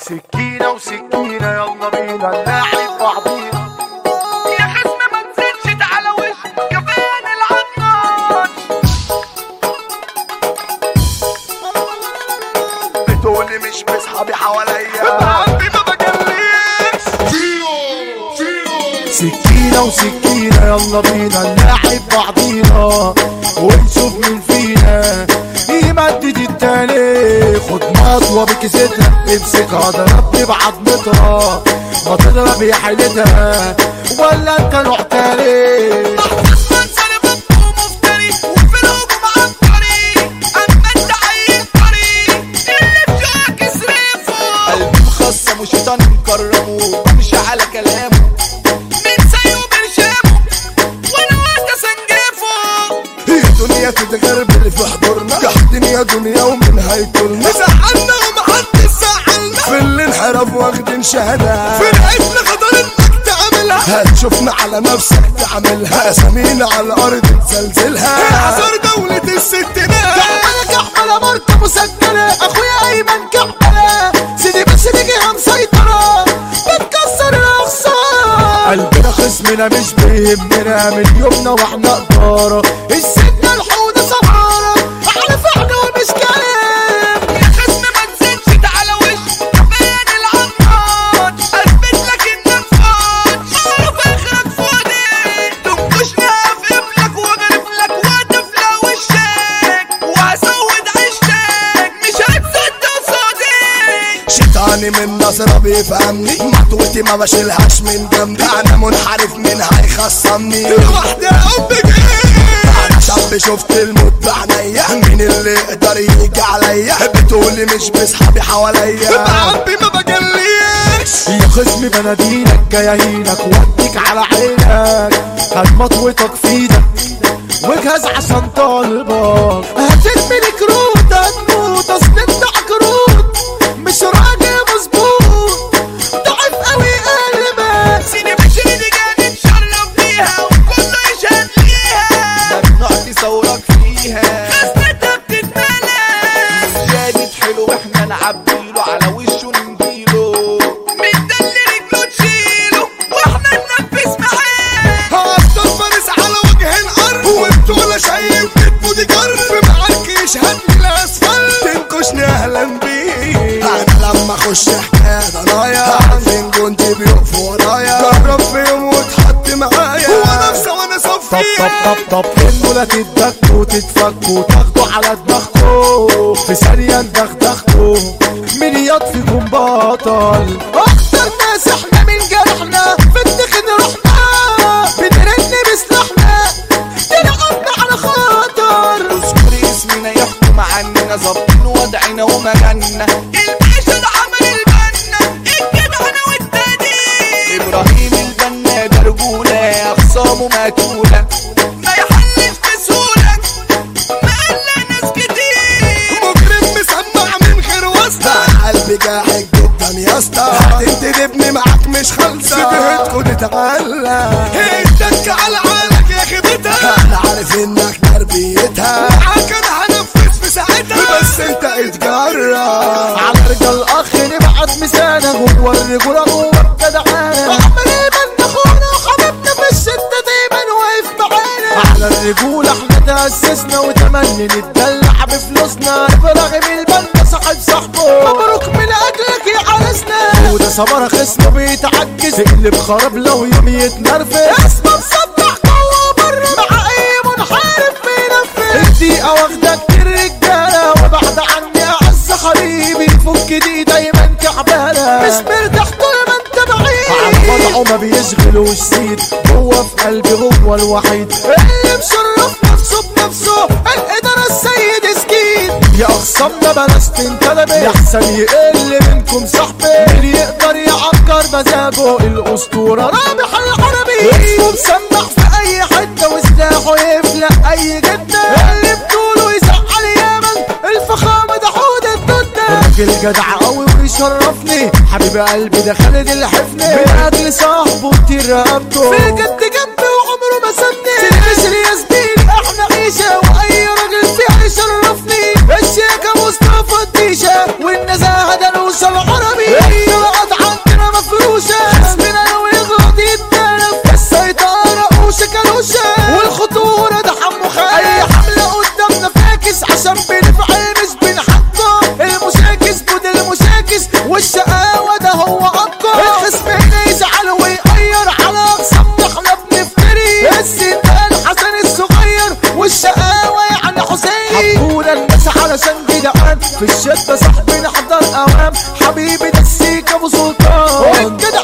سكينة وسكينة يلا بينا نلاعب بعضينا يا خصم ما تزيدش تعالى وش كفاية العطار بتقولي مش بصحابي حواليا عندي ما بجليش سكينة وسكينة يلا بينا نلاعب بعضينا ونشوف مين فينا يمدد التاني خد مطوة بكيستها امسكها ضربني بعضمتها ما تضرب يا حيلتها ولا انت نوع تاني منسى بطه مفتري وفي الهجوم عبقري اما انت عيل طري اللي في جواك اصرفه قلبي مخصم وشيطان مكرمه بمشي على كلامه من سيء برشامه وانا وقت سنجفه هي دنيا تتغربل في حضورنا تحت يا دنيا ومنها يطولنا زعلنا ومحدش زعلنا في الانحراف واخدين شهادة في العشق خطر انك تعملها هتشوفنا على نفسك تعملها اسامينا على الارض تزلزلها حصر دولة الستينات كحملة كحملة ماركة مسجلة اخويا ايمن كحملة سيدي بس نيجيها مسيطرة بتكسر الاغصان قلبنا خصمنا مش بيهمنا من يومنا واحنا قدارة السنة الحودة سمارة على فعل ومش كلام يا خصم ما تزيدش تعالى وش كفاية العطار اثبت لك انك فاض معروف اخرك فاضي تنكشني هقفل لك واغرف لك واتفلى وشك وهزود عشتك مش هتصد قصادي شيطاني من نظرة بيفهمني مطوتي ما بشيلهاش من جنبي انا منحرف منها يخصمني لوحدي حبك ايه انا شاب شفت الموت بعينيا مين اللي يقدر يجي عليا بتقولي مش بصحابي حواليا بعبي ما بجليش يا خصمي بنادينك جايينك وديك على عينك هتمطوتك في ايدك واجهز عشان طالبك هترمي الكروت هتموت اصل انت عكروت مش راجل مظبوط ضعيف قوي قلبك سيدي بشري دي جاي نتشرف بيها وكله يشهد ليها ممنوع تصورك فيها خصمتها بتتملى زادت حلو احنا نعبيله على وشه نجيله من ده اللي رجله تشيله واحنا ننفذ معاه هفضل فارس على وجه الارض وانتوا لا شايف كتبه دي جرب معاك يشهد لي الاسفل تنكشني اهلا بيك انا لما اخش حكايه ضنايا عارفين جندي بيقف ورايا جرب في يوم وتحط معايا هو نفسه وانا طب صفيه طب طب طب انه لا تتدكوا وتتفكوا تاخدوا على دماغكوا في ثانية ندغدغكوا مين يطفيكم بطل اكتر ناس احنا من جرحنا بنتخن روحنا بنرن بسلاحنا تلعبنا على خاطر اذكر اسمنا يحكم عننا ظابطين وضعنا ومجالنا الباشا ده عمل البنا الجدع انا والتاني ابراهيم البنا ده رجوله اخصامه مقتوله ما يحلش بسهولة ما قال ناس كتير مجرم مسمع من غير واسطه قلبي جاحد جدا يا اسطى هتنتدبني معاك مش خالصة بهتكوا تتعلق ادك على عالك يا خيبتها انا عارف انك تربيتها معاك انا هنفذ في ساعتها بس انت اتجرى على رجال الاخ نبعت مسانة جوه الرجولة جوه الجدعانة احمد ايمن اخونا وحبيبنا في الشدة دايما واقف معانا على الرجولة احنا تأسسنا وتمني نتدلع بفلوسنا ابراهيم البنا صاحب صاحبه مبروك من اجلك يا عرسنا وده سمرة خصمه بيتعجز يقلب خراب لو يوم يتنرفز اسمه مصبح جوه بره مع اي منحرف بينفذ الدقيقة واخدة كتير رجالة وبعد عني اعز حبيبي فك دي دايما كعبالة مش مرتاح طول ما انت بعيد على وضعه ما بيشغلوش سيد هو في قلبي هو الوحيد اللي مشرف نفسه بنفسه الادارة السيد سكيد يا اخصامنا بلاش تنتدبي يحسن يقل منكم صاحبي اللي يقدر يعكر مزاجه الاسطورة رابح العربي اسمه مسمع في اي حتة وسلاحه يفلق اي جدة اللي بطوله يزعل يامن الفخامة ده حود الدودة الراجل جدع قوي ويشرفني حبيب قلبي ده خالد الحفني من اجل صاحبه كتير رقبته في جد جنبي وعمره ما سابني تلبس يا زميلي احنا عيشة واي راجل فيها يشرفني الشيكة مصطفى الديشة والنزاهة ده نوصل عربي علشان جدعان في الشدة صاحبي نحضر اوام حبيبي ده السيك ابو سلطان الجدع